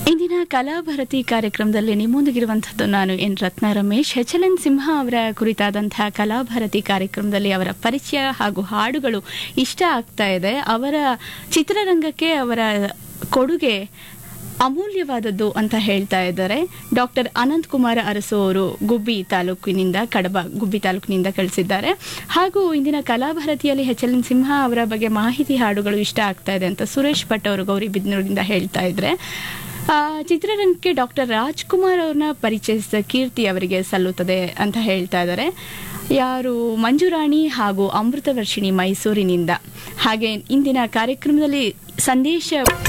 ಇಂದಿನ ಕಲಾಭಾರತಿ ಕಾರ್ಯಕ್ರಮದಲ್ಲಿ ನಿಮ್ಮೊಂದಿಗಿರುವಂಥದ್ದು ನಾನು N Ratna Ramesh H L N Simha ಅವರ ಕುರಿತಾದಂತಹ ಕಲಾಭಾರತಿ ಕಾರ್ಯಕ್ರಮದಲ್ಲಿ ಅವರ ಪರಿಚಯ ಹಾಗೂ ಹಾಡುಗಳು ಇಷ್ಟ ಆಗ್ತಾ ಇದೆ ಅವರ ಚಿತ್ರರಂಗಕ್ಕೆ ಅವರ ಕೊಡುಗೆ ಅಮೂಲ್ಯವಾದದ್ದು ಅಂತ ಹೇಳ್ತಾ ಇದ್ದಾರೆ ಡಾಕ್ಟರ್ ಅನಂತ್ ಕುಮಾರ ಅರಸು ಅವರು ಗುಬ್ಬಿ ತಾಲೂಕಿನಿಂದ ಕಡಬ ಗುಬ್ಬಿ ತಾಲೂಕಿನಿಂದ ಕಳಿಸಿದ್ದಾರೆ ಹಾಗೂ ಇಂದಿನ ಕಲಾಭಾರತಿಯಲ್ಲಿ ಎಚ್ ಎಲ್ ಎನ್ ಸಿಂಹ ಅವರ ಬಗ್ಗೆ ಮಾಹಿತಿ ಹಾಡುಗಳು ಇಷ್ಟ ಆಗ್ತಾ ಇದೆ ಅಂತ ಸುರೇಶ್ ಭಟ್ ಅವರು ಗೌರಿಬಿದನೂರಿನಿಂದ ಹೇಳ್ತಾ ಇದ್ರೆ ಆ, ಚಿತ್ರರಂಗಕ್ಕೆ ಡಾಕ್ಟರ್ ರಾಜ್ಕುಮಾರ್ ಅವ್ರನ್ನ ಪರಿಚಯಿಸಿದ ಕೀರ್ತಿ ಅವರಿಗೆ ಸಲ್ಲುತ್ತದೆ ಅಂತ ಹೇಳ್ತಾ ಇದ್ದಾರೆ ಯಾರು ಮಂಜುರಾಣಿ ಹಾಗೂ ಅಮೃತವರ್ಷಿಣಿ ಮೈಸೂರಿನಿಂದ ಹಾಗೆ ಇಂದಿನ ಕಾರ್ಯಕ್ರಮದಲ್ಲಿ ಸಂದೇಶ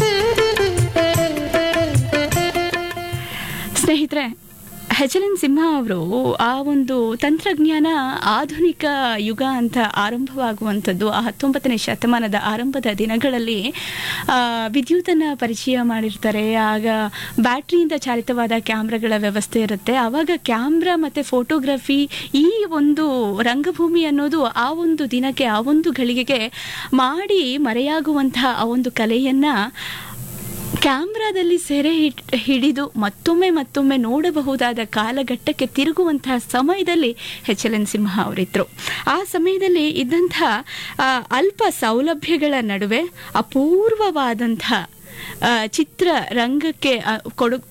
ಸ್ನೇಹಿತರೆ ಎಚ್ ಎಲ್ ಎನ್ ಸಿಂಹ ಅವರು ಆ ಒಂದು ತಂತ್ರಜ್ಞಾನ ಆಧುನಿಕ ಯುಗ ಅಂತ ಆರಂಭವಾಗುವಂಥದ್ದು ಆ ಹತ್ತೊಂಬತ್ತನೇ ಶತಮಾನದ ಆರಂಭದ ದಿನಗಳಲ್ಲಿ ಆ, ವಿದ್ಯುತ್ತನ್ನು ಪರಿಚಯ ಮಾಡಿರ್ತಾರೆ ಆಗ ಬ್ಯಾಟ್ರಿಯಿಂದ ಚಾಲಿತವಾದ ಕ್ಯಾಮ್ರಾಗಳ ವ್ಯವಸ್ಥೆ ಇರುತ್ತೆ ಆವಾಗ ಕ್ಯಾಮ್ರಾ ಮತ್ತು ಫೋಟೋಗ್ರಫಿ ಈ ಒಂದು ರಂಗಭೂಮಿ ಅನ್ನೋದು ಆ ಒಂದು ದಿನಕ್ಕೆ ಆ ಒಂದು ಘಳಿಗೆಗೆ ಮಾಡಿ ಮರೆಯಾಗುವಂತಹ ಆ ಒಂದು ಕಲೆಯನ್ನು ಕ್ಯಾಮ್ರಾದಲ್ಲಿ ಸೆರೆ ಹಿಡ್- ಹಿಡಿದು ಮತ್ತೊಮ್ಮೆ ಮತ್ತೊಮ್ಮೆ ನೋಡಬಹುದಾದ ಕಾಲಘಟ್ಟಕ್ಕೆ ತಿರುಗುವಂತಹ ಸಮಯದಲ್ಲಿ ಎಚ್ ಎಲ್ ಎನ್ ಸಿಂಹ ಅವರಿದ್ರು ಆ ಸಮಯದಲ್ಲಿ ಇದ್ದಂತಹ ಆ, ಅಲ್ಪ ಸೌಲಭ್ಯಗಳ ನಡುವೆ ಅಪೂರ್ವವಾದಂಥ ಆ, ಚಿತ್ರ ರಂಗಕ್ಕೆ ಆ, ಕೊಡು